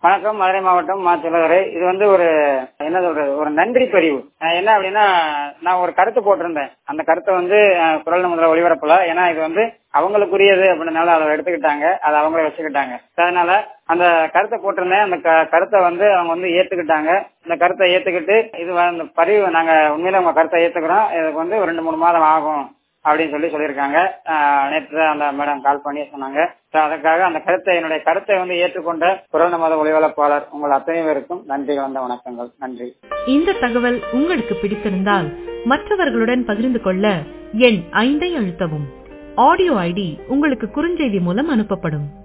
வணக்கம் மதுரை மாவட்டம் மாச்சிலவரை இது வந்து ஒரு என்ன சொல்றது ஒரு நன்றி பதிவு அஹ் என்ன அப்படின்னா நான் ஒரு கருத்து போட்டிருந்தேன் அந்த கருத்தை வந்து அஹ், குரல் முதல்ல ஒளிபரப்பல ஏன்னா இது வந்து அவங்களுக்குரியது அப்படின்னால அதை எடுத்துக்கிட்டாங்க அதை அவங்களே வச்சுக்கிட்டாங்க அதனால அந்த கருத்தை போட்டிருந்தேன் அந்த க- கருத்தை வந்து அவங்க வந்து ஏத்துக்கிட்டாங்க இந்த கருத்தை ஏத்துக்கிட்டு இது வந்து இந்த பதிவு நாங்க உண்மையில உங்க கருத்தை ஏத்துக்கிறோம் இதுக்கு வந்து ஒரு ரெண்டு மூணு மாதம் ஆகும் அப்படின்னு சொல்லி சொல்லியிருக்காங்க ஆஹ் நேற்று தான் அந்த மேடம் கால் பண்ணி சொன்னாங்க So அதுக்காக அந்த கருத்தை என்னுடைய கருத்தை வந்து ஏற்றுக்கொண்ட குரல் மத ஒளிபரப்பாளர் உங்கள் அத்தனை பேருக்கும் நன்றி கலந்த வணக்கங்கள் நன்றி இந்த தகவல் உங்களுக்கு பிடித்திருந்தால் மற்றவர்களுடன் பகிர்ந்து கொள்ள எண் ஐந்தை அழுத்தவும் ஆடியோ ஐடி உங்களுக்கு குறுஞ்செய்தி மூலம் அனுப்பப்படும்